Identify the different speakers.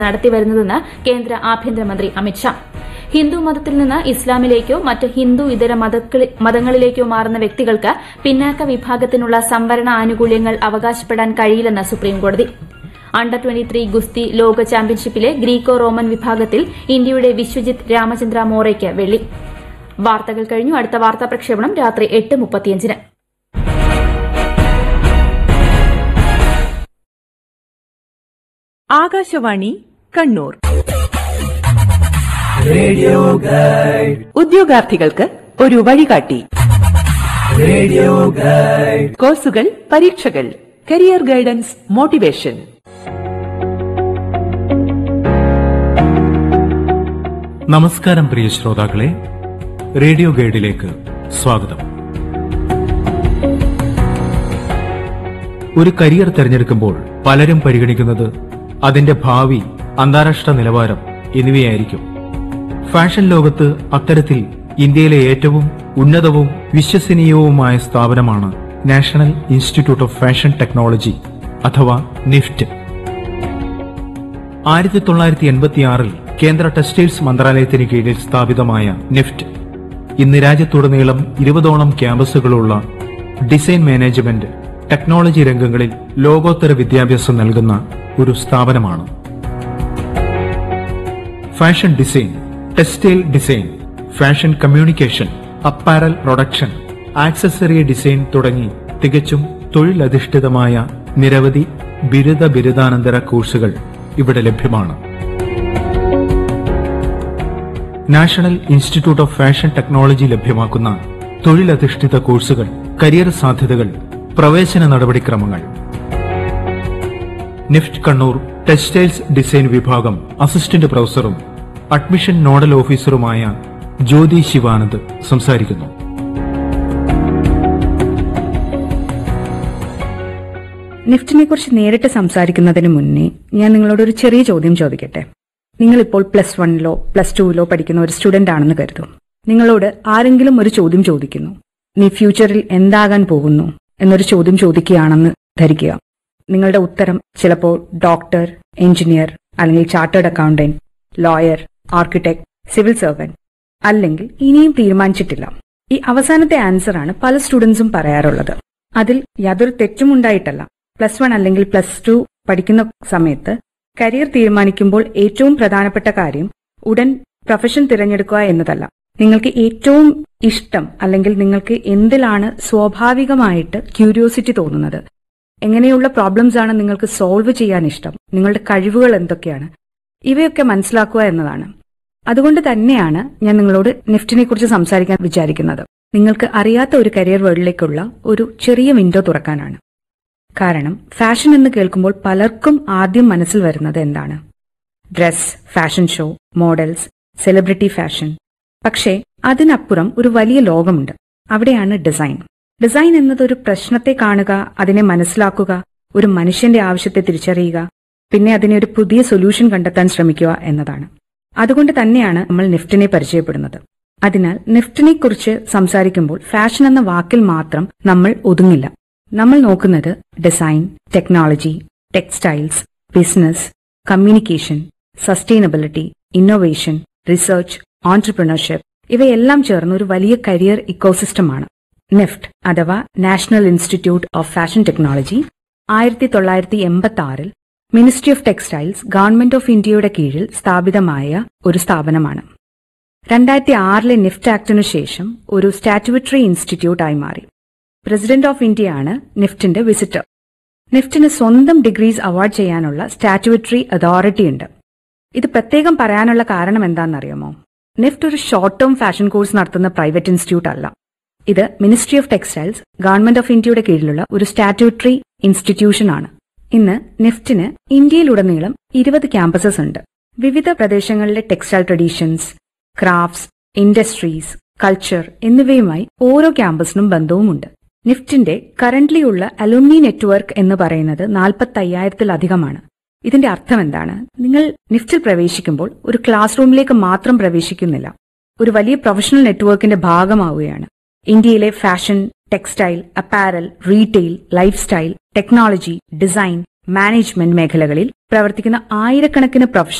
Speaker 1: നടത്തിവരുന്നതെന്ന് കേന്ദ്ര ആഭ്യന്തരമന്ത്രി അമിത്ഷാ ഹിന്ദു മതത്തിൽ നിന്ന് ഇസ്ലാമിലേക്കോ മറ്റ് ഹിന്ദു ഇതര മതക്കളി- മതങ്ങളിലേക്കോ മാറുന്ന വ്യക്തികൾക്ക് പിന്നാക്ക വിഭാഗത്തിനുള്ള സംവരണ ആനുകൂല്യങ്ങൾ അവകാശപ്പെടാൻ കഴിയില്ലെന്ന് സുപ്രീംകോടതി അണ്ടർ 23 ഗുസ്തി ലോക ചാമ്പ്യൻഷിപ്പിലെ ഗ്രീക്കോ റോമൻ വിഭാഗത്തിൽ ഇന്ത്യയുടെ വിശ്വജിത് രാമചന്ദ്ര മോറയ്ക്ക് വെള്ളി വാർത്തകൾ കഴിഞ്ഞു അടുത്ത വാർത്താ പ്രക്ഷേപണം രാത്രി എട്ട് മുപ്പത്തിയഞ്ചിന്
Speaker 2: ആകാശവാണി കണ്ണൂർ ഉദ്യോഗാർത്ഥികൾക്ക് ഒരു വഴികാട്ടി കോഴ്സുകൾ പരീക്ഷകൾ കരിയർ ഗൈഡൻസ് മോട്ടിവേഷൻ
Speaker 3: നമസ്കാരം പ്രിയ ശ്രോതാക്കളെ റേഡിയോ ഗൈഡിലേക്ക് സ്വാഗതം ഒരു കരിയർ തിരഞ്ഞെടുക്കുമ്പോൾ പലരും പരിഗണിക്കുന്നത് അതിന്റെ ഭാവി അന്താരാഷ്ട്ര നിലവാരം എന്നിവയായിരിക്കും ഫാഷൻ ലോകത്ത് അത്തരത്തിൽ ഇന്ത്യയിലെ ഏറ്റവും ഉന്നതവും വിശ്വസനീയവുമായ സ്ഥാപനമാണ് National Institute of Fashion Technology അഥവാ നിഫ്റ്റ് ആയിരത്തി തൊള്ളായിരത്തി എൺപത്തിയാറിൽ കേന്ദ്ര ടെക്സ്റ്റൈൽസ് മന്ത്രാലയത്തിന് കീഴിൽ സ്ഥാപിതമായ നിഫ്റ്റ് ഇന്ന് രാജ്യത്തുടനീളം ഇരുപതോളം ക്യാമ്പസുകളുള്ള ഡിസൈൻ മാനേജ്മെന്റ് ടെക്നോളജി രംഗങ്ങളിൽ ലോകോത്തര വിദ്യാഭ്യാസം നൽകുന്ന ഒരു സ്ഥാപനമാണ് fashion design textile design fashion communication apparel production accessory design തുടങ്ങി തികച്ചും തൊഴിലധിഷ്ഠിതമായ നിരവധി ബിരുദ ബിരുദാനന്തര കോഴ്സുകൾ ഇവിടെ ലഭ്യമാണ് National Institute of Fashion Technology ലഭ്യമാക്കുന്ന തൊഴിലധിഷ്ഠിത കോഴ്സുകൾ കരിയർ സാധ്യതകൾ പ്രവേശന നടപടിക്രമങ്ങൾ നിഫ്റ്റ് കണ്ണൂർ ടെക്സ്റ്റൈൽസ് ഡിസൈൻ വിഭാഗം അസിസ്റ്റന്റ് പ്രൊഫസറും അഡ്മിഷൻ നോഡൽ ഓഫീസറുമായ ജ്യോതി ശിവാനന്ദ് സംസാരിക്കുന്നു
Speaker 4: നിഫ്റ്റിനെ കുറിച്ച് നേരിട്ട് സംസാരിക്കുന്നതിന് മുന്നേ ഞാൻ നിങ്ങളോട് ഒരു ചെറിയ ചോദ്യം ചോദിക്കട്ടെ നിങ്ങളിപ്പോൾ പ്ലസ് വണ്ണിലോ പ്ലസ് ടുവിലോ പഠിക്കുന്ന ഒരു സ്റ്റുഡന്റ് ആണെന്ന് കരുതും നിങ്ങളോട് ആരെങ്കിലും ഒരു ചോദ്യം ചോദിക്കുന്നു നീ ഫ്യൂച്ചറിൽ എന്താകാൻ പോകുന്നു എന്നൊരു ചോദ്യം ചോദിക്കുകയാണെന്ന് ധരിക്കുക നിങ്ങളുടെ ഉത്തരം ചിലപ്പോൾ ഡോക്ടർ എഞ്ചിനീയർ അല്ലെങ്കിൽ chartered accountant lawyer architect civil servant അല്ലെങ്കിൽ ഇനിയും തീരുമാനിച്ചിട്ടില്ല ഈ അവസാനത്തെ ആൻസർ ആണ് പല സ്റ്റുഡൻസും പറയാറുള്ളത് അതിൽ യാതൊരു തെറ്റും ഉണ്ടായിട്ടല്ല പ്ലസ് വൺ അല്ലെങ്കിൽ പ്ലസ് ടു പഠിക്കുന്ന സമയത്ത് കരിയർ തീരുമാനിക്കുമ്പോൾ ഏറ്റവും പ്രധാനപ്പെട്ട കാര്യം ഉടൻ പ്രൊഫഷൻ തിരഞ്ഞെടുക്കുക എന്നതല്ല നിങ്ങൾക്ക് ഏറ്റവും ഇഷ്ടം അല്ലെങ്കിൽ നിങ്ങൾക്ക് എന്തിലാണ് സ്വാഭാവികമായിട്ട് ക്യൂരിയോസിറ്റി തോന്നുന്നത് എങ്ങനെയുള്ള പ്രോബ്ലംസ് ആണ് നിങ്ങൾക്ക് സോൾവ് ചെയ്യാൻ ഇഷ്ടം നിങ്ങളുടെ കഴിവുകൾ എന്തൊക്കെയാണ് ഇവയൊക്കെ മനസ്സിലാക്കുക എന്നതാണ് അതുകൊണ്ട് തന്നെയാണ് ഞാൻ നിങ്ങളോട് നിഫ്റ്റിനെ കുറിച്ച് സംസാരിക്കാൻ വിചാരിക്കുന്നത് നിങ്ങൾക്ക് അറിയാത്ത ഒരു കരിയർ വേൾഡിലേക്കുള്ള ഒരു ചെറിയ വിൻഡോ തുറക്കാനാണ് കാരണം ഫാഷൻ എന്ന് കേൾക്കുമ്പോൾ പലർക്കും ആദ്യം മനസ്സിൽ വരുന്നത് എന്താണ് dress fashion show models celebrity fashion പക്ഷേ അതിനപ്പുറം ഒരു വലിയ ലോകമുണ്ട് അവിടെയാണ് ഡിസൈൻ ഡിസൈൻ എന്നത് ഒരു പ്രശ്നത്തെ കാണുക അതിനെ മനസ്സിലാക്കുക ഒരു മനുഷ്യന്റെ ആവശ്യത്തെ തിരിച്ചറിയുക പിന്നെ അതിനെ ഒരു പുതിയ സൊല്യൂഷൻ കണ്ടെത്താൻ ശ്രമിക്കുക എന്നതാണ് അതുകൊണ്ട് തന്നെയാണ് നമ്മൾ നിഫ്റ്റിനെ പരിചയപ്പെടുന്നത് അതിനാൽ നിഫ്റ്റിനെ കുറിച്ച് സംസാരിക്കുമ്പോൾ ഫാഷൻ എന്ന വാക്കിൽ മാത്രം നമ്മൾ ഒതുങ്ങില്ല നമ്മൾ നോക്കുന്നത് design technology textiles business communication sustainability innovation research entrepreneurship ഇവയെല്ലാം ചേർന്ന ഒരു വലിയ കരിയർ ഇക്കോസിസ്റ്റമാണ് നിഫ്റ്റ് അഥവാ National Institute of Fashion Technology ആയിരത്തി തൊള്ളായിരത്തി എൺപത്തി ആറിൽ ministry of textiles government of ഇന്ത്യയുടെ കീഴിൽ സ്ഥാപിതമായ ഒരു സ്ഥാപനമാണ് രണ്ടായിരത്തി ആറിലെ നിഫ്റ്റ് ആക്ടിനു ശേഷം ഒരു സ്റ്റാറ്റുവറ്ററി ഇൻസ്റ്റിറ്റ്യൂട്ടായി മാറി പ്രസിഡന്റ് ഓഫ് ഇന്ത്യയാണ് നിഫ്റ്റിന്റെ വിസിറ്റർ നിഫ്റ്റിന് സ്വന്തം ഡിഗ്രീസ് അവാർഡ് ചെയ്യാനുള്ള സ്റ്റാറ്റുവറ്ററി അതോറിറ്റി ഉണ്ട് ഇത് പ്രത്യേകം പറയാനുള്ള കാരണം എന്താണെന്നറിയാമോ നിഫ്റ്റ് ഒരു ഷോർട്ട് ടേം ഫാഷൻ കോഴ്സ് നടത്തുന്ന പ്രൈവറ്റ് ഇൻസ്റ്റിറ്റ്യൂട്ട് അല്ല ഇത് ministry of textiles government of ഇന്ത്യയുടെ കീഴിലുള്ള ഒരു സ്റ്റാറ്റുവറ്ററി ഇൻസ്റ്റിറ്റ്യൂഷൻ ആണ് ഇന്ന് നിഫ്റ്റിന് ഇന്ത്യയിലുടനീളം ഇരുപത് ക്യാമ്പസസ് ഉണ്ട് വിവിധ പ്രദേശങ്ങളിലെ textile traditions crafts industries culture എന്നിവയുമായി ഓരോ ക്യാമ്പസിനും ബന്ധവുമുണ്ട് നിഫ്റ്റിന്റെ കറന്റ്ലി ഉള്ള അലുമിനി നെറ്റ്വർക്ക് എന്ന് പറയുന്നത് നാൽപ്പത്തയ്യായിരത്തിലധികമാണ് ഇതിന്റെ അർത്ഥം എന്താണ് നിങ്ങൾ നിഫ്റ്റിൽ പ്രവേശിക്കുമ്പോൾ ഒരു ക്ലാസ് റൂമിലേക്ക് മാത്രം പ്രവേശിക്കുന്നില്ല ഒരു വലിയ പ്രൊഫഷണൽ നെറ്റ്വർക്കിന്റെ ഭാഗമാവുകയാണ് ഇന്ത്യയിലെ fashion textile apparel retail life style technology design management മേഖലകളിൽ പ്രവർത്തിക്കുന്ന ആയിരക്കണക്കിന് പ്രൊഫഷണൽ